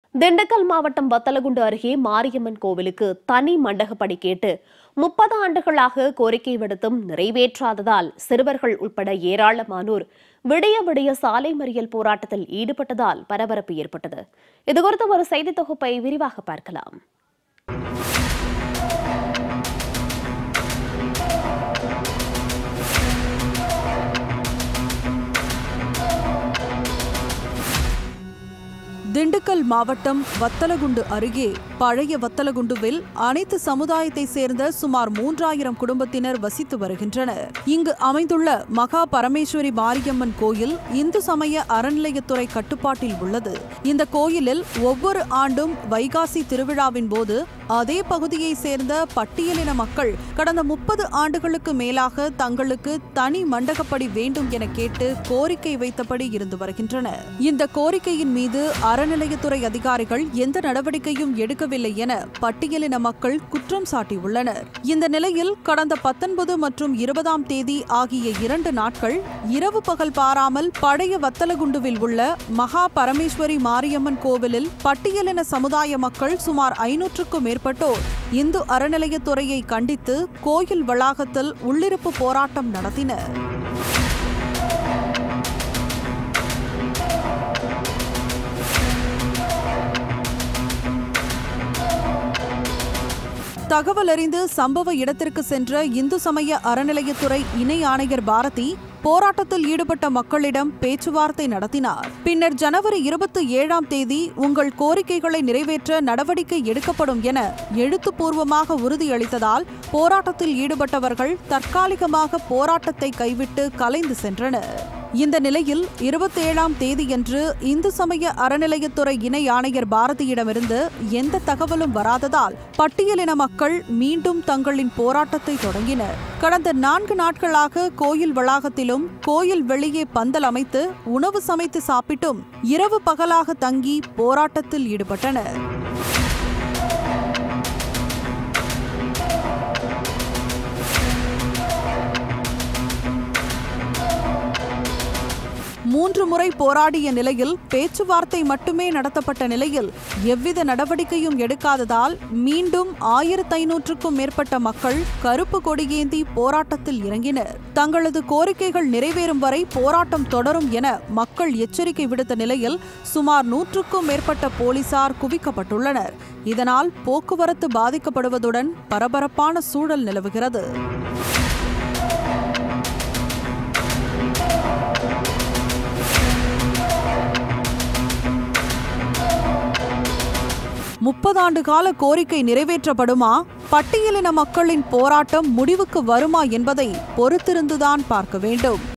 திண்டுக்கல் மாவட்டம் வத்தலகுண்டு அருகே மாரியம்மன் கோவிலுக்கு தனி மண்டகப்படி கேட்டு முப்பது ஆண்டுகளாக கோரிக்கை விடுத்தும் நிறைவேற்றாததால் சிறுவர்கள் உட்பட ஏராளமானோர் விடிய விடிய சாலை மறியல் போராட்டத்தில் ஈடுபட்டதால் பரபரப்பு ஏற்பட்டது இதுகுறித்த ஒரு செய்தி தொகுப்பை விரிவாக பார்க்கலாம் திண்டுக்கல் மாவட்டம் வத்தலகுண்டு அருகே பழைய வத்தலகுண்டுவில் அனைத்து சமுதாயத்தை சேர்ந்த சுமார் மூன்றாயிரம் குடும்பத்தினர் வசித்து வருகின்றனர் இங்கு அமைந்துள்ள மகா பரமேஸ்வரி மாரியம்மன் கோயில் இந்து சமய அறநிலையத்துறை கட்டுப்பாட்டில் உள்ளது இந்த கோயிலில் ஒவ்வொரு ஆண்டும் வைகாசி திருவிழாவின் போது அதே பகுதியை சேர்ந்த பட்டியலின மக்கள் கடந்த முப்பது ஆண்டுகளுக்கு மேலாக தங்களுக்கு தனி மண்டகப்படி வேண்டும் என கேட்டு கோரிக்கை வைத்தபடி இருந்து வருகின்றனர் இந்த கோரிக்கையின் மீது அறநிலையத்துறை அதிகாரிகள் எந்த நடவடிக்கையும் எடுக்கவில்லை என பட்டியலின மக்கள் குற்றம் சாட்டியுள்ளனர் இந்த நிலையில் கடந்த பத்தொன்பது மற்றும் இருபதாம் தேதி ஆகிய இரண்டு நாட்கள் இரவு பகல் பாராமல் பழைய வத்தலகுண்டுவில் உள்ள மகா பரமேஸ்வரி மாரியம்மன் கோவிலில் பட்டியலின சமுதாய மக்கள் சுமார் ஐநூற்றுக்கும் மேற்பட்டோர் இந்து அறநிலையத்துறையை கண்டித்து கோயில் வளாகத்தில் உள்ளிருப்பு போராட்டம் நடத்தினர் தகவல் அறிந்து சம்பவ இடத்திற்கு சென்ற இந்து சமய அறநிலையத்துறை இணை ஆணையர் பாரதி போராட்டத்தில் ஈடுபட்ட மக்களிடம் பேச்சுவார்த்தை நடத்தினார் பின்னர் ஜனவரி இருபத்தி ஏழாம் தேதி உங்கள் கோரிக்கைகளை நிறைவேற்ற நடவடிக்கை எடுக்கப்படும் என எழுத்துப்பூர்வமாக உறுதியளித்ததால் போராட்டத்தில் ஈடுபட்டவர்கள் தற்காலிகமாக போராட்டத்தை கைவிட்டு கலைந்து சென்றனர் இந்த நிலையில் இருபத்தேழாம் தேதியன்று இந்து சமய அறநிலையத்துறை இணை ஆணையர் பாரதியிடமிருந்து எந்த தகவலும் வராததால் பட்டியலின மக்கள் மீண்டும் தங்களின் போராட்டத்தை தொடங்கினர் கடந்த நான்கு நாட்களாக கோயில் வளாகத்திலும் கோயில் வெளியே பந்தல் அமைத்து உணவு சமைத்து சாப்பிட்டும் இரவு பகலாக தங்கி போராட்டத்தில் ஈடுபட்டனர் மூன்று முறை போராடிய நிலையில் பேச்சுவார்த்தை மட்டுமே நடத்தப்பட்ட நிலையில் எவ்வித நடவடிக்கையும் எடுக்காததால் மீண்டும் ஆயிரத்து ஐநூற்றுக்கும் மேற்பட்ட மக்கள் கருப்பு கொடியேந்தி போராட்டத்தில் இறங்கினர் தங்களது கோரிக்கைகள் நிறைவேறும் வரை போராட்டம் தொடரும் என மக்கள் எச்சரிக்கை விடுத்த நிலையில் சுமார் நூற்றுக்கும் மேற்பட்ட போலீசார் குவிக்கப்பட்டுள்ளனர் இதனால் போக்குவரத்து பாதிக்கப்படுவதுடன் பரபரப்பான சூழல் நிலவுகிறது முப்பதாண்டு கால கோரிக்கை நிறைவேற்றப்படுமா பட்டியலின மக்களின் போராட்டம் முடிவுக்கு வருமா என்பதை பொறுத்திருந்துதான் பார்க்க வேண்டும்